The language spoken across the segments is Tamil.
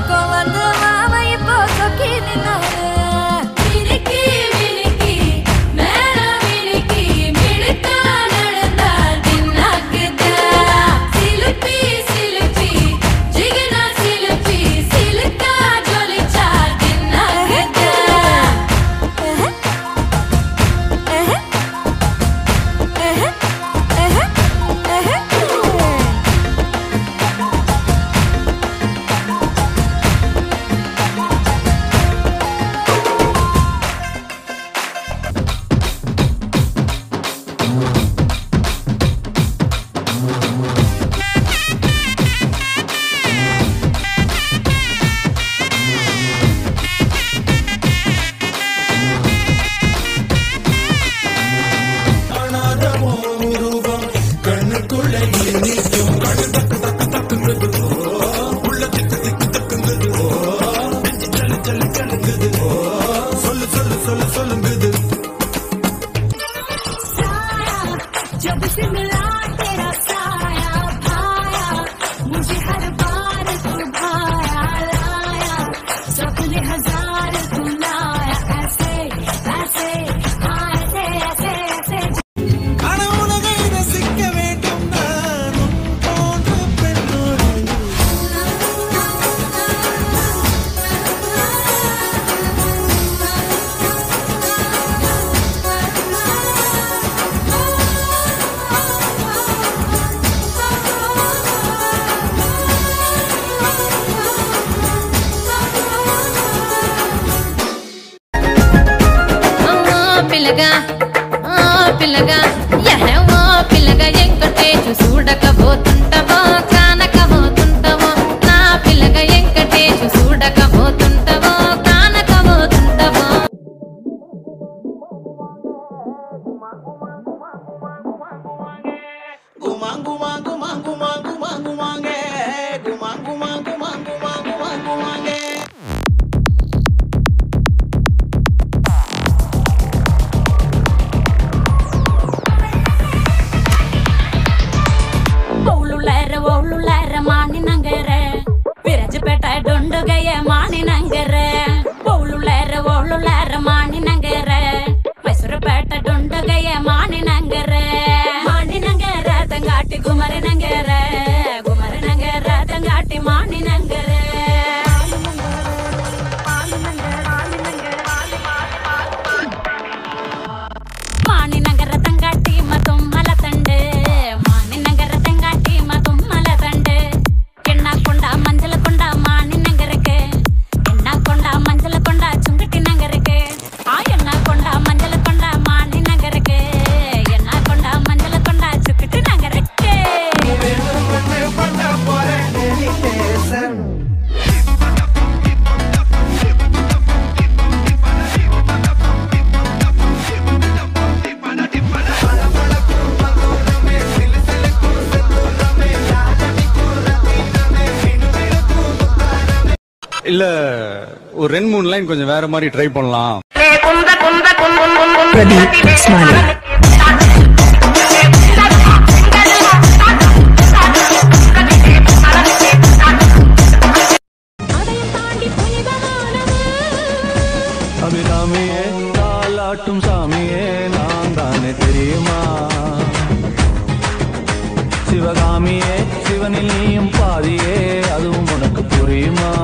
பக்கம் வந்து மாமா இப்போ சொக்கி நின்னாரு மினுக்கி மினுக்கி மேல மினுக்கி மிடுக்கா நடந்தா தின்னாக்குதா சிலுப்பி சிலுப்பி ஜிகனா சிலுப்பி சிலுக்கா ஜொலிச்சா தின்னாக்குதா जब से मिला तेरा साया भाया मुझे हर बार तू भाया लाया सपने हजार तू लाया ऐसे ऐसे हाँ ऐसे ऐसे ऐसे கனவுலகை ரசிக்க வேண்டும் நானும் போன்ற பெண்ணோடு అమ్మా పిల్లగా ఆ పిల్లగా యహ ఓ పిల్లగా ఎంకటేశు చూడకపోతుంటవో కానకపోతుంటవో నా పిల్లగా ఎంకటేశు చూడకపోతుంటవో కానకపోతుంటవో குமாங்கு மாங்கு மாங்கு மாங்கு மாங்கு மாங்கே குமாங்கு மாங்கு மாங்கு மாங்கு மாங்கு மாங்கே ಒಳ್ಳುಳ್ಳಾರ ಒಳ್ಳುಳ್ಳಾರ ಮಾನಿನಂಗರ ವಿರಜಪೇಟ ಡೊಂಡುಗಯ್ಯ ಮಾನಿನಂಗರ ಒಳ್ಳುಳ್ಳಾರ ಒಳ್ಳುಳ್ಳಾರ ಮಾನಿನಂಗರ ಮೈಸೂರುಪೇಟ ಡೊಂಡುಗಯ್ಯ ಮಾನಿನಂಗರ ಮಾನಿನಂಗರ ತಂಗಾಟಿ ಗುಮರನಂಗರ ಗುಮರನಂಗರ ತಂಗಾಟಿ ಮಾನಿನಂಗರ ಮಾನಿನಗರ ತಂಗಾಟಿ ಮತ್ತೊಮ್ಮಲ ತಂಡೆ ಮಾನಿನಗರ ತಂಗಾಟಿ ಮತ್ತೊಮ್ಮಲ ತಂಡೆ ಎಣ್ಣ ಕೊಂಡ ಮಂಜಲ ಕೊಂಡ ಮಾನಿನಗರಕ್ಕೆ ಎಣ್ಣ ಕೊಂಡ ಮಂಜಲ ಕೊಂಡ ಚುಂಗಟಿ ನಗರಕ್ಕೆ ಆ ಎಣ್ಣ ಕೊಂಡ ಮಂಜಲ ಕೊಂಡ ಮಾನಿನಗರಕ್ಕೆ ಎಣ್ಣ ಕೊಂಡ ಮಂಜಲ ಕೊಂಡ ಚುಕ್ಕಟಿ ನಗರಕ್ಕೆ பண்ண போறேன் டெலிடேஷன் இல்ல ஒரு ரெண்டு மூணு லைன் கொஞ்சம் வேற மாதிரி ட்ரை பண்ணலாம் Pradeep Smiley. அபிராமியே தாலாட்டும் சாமியே நான் தானே தெரியுமா சிவகாமியே சிவனில் நீயும் பாதியே அதுவும் உனக்கு புரியுமா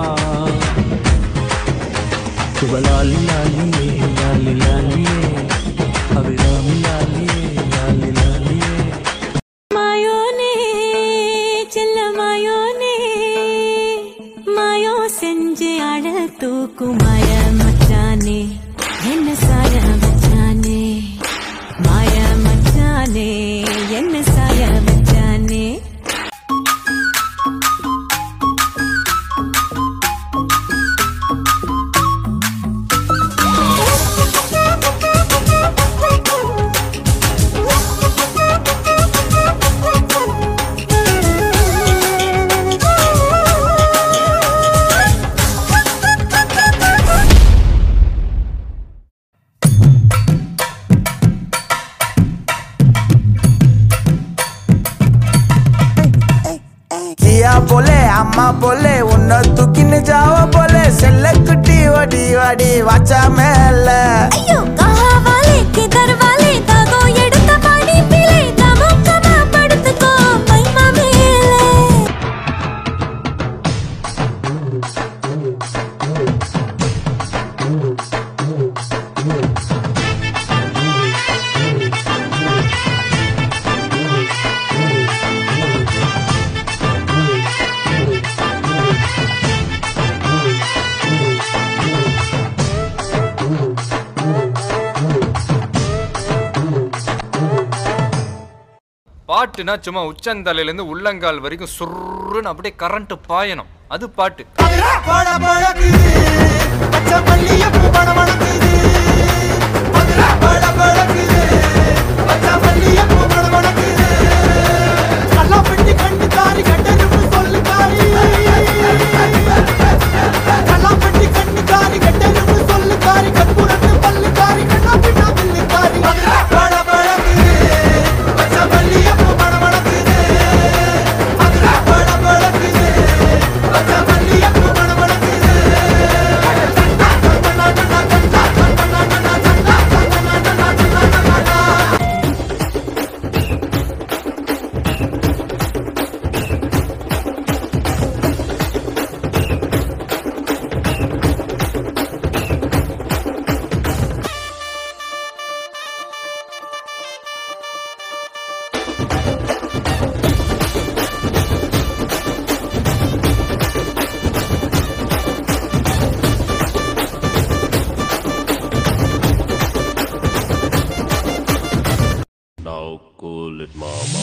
சிவலாலி லாலியே லாலி லாலியே அபிராமி லாலியே லாலி லாலியே மாயோனே செல்ல மாயோனே மாயோ செஞ்சு அழ தூக்கும் மாய மச்சானே என்ன சாய மச்சானே மாய மச்சானே என்ன சாய மச்சானே வாடி வாச்சா மேல ஐயோ காவாலே கிதர்வாலே தாகோ எடுத்த பாடி பிழை தமுக்கமா படுத்துக்கோ மைமா மேலே பாட்டுனா சும்மா உச்சந்தலையில இருந்து உள்ளங்கால் வரைக்கும் சுருன்னு அப்படியே கரண்ட் பாயணும் அது பாட்டு பட பழக்குது பச்சை மல்லிகைப்பூ பட மணக்குது பட பழக்குது பச்சை மல்லிகைப்பூ பட மணக்குது கல்லா பெட்டி கண்டு காரி கட்டெருப்பு சொல்லு காரி கல்லா பெட்டி கண்டு காரி கட்டெருப்பு சொல்லு காரி கற்பூரத்து பல்லு காரி கண்ணா பின்னா பில்லு காரி பட பழக்குது பச்சை மல்லிகைப்பூ பட மணக்குது பட பழக்குது பச்சை மல்லிகைப்பூ பட மணக்குது Now cool it, mama.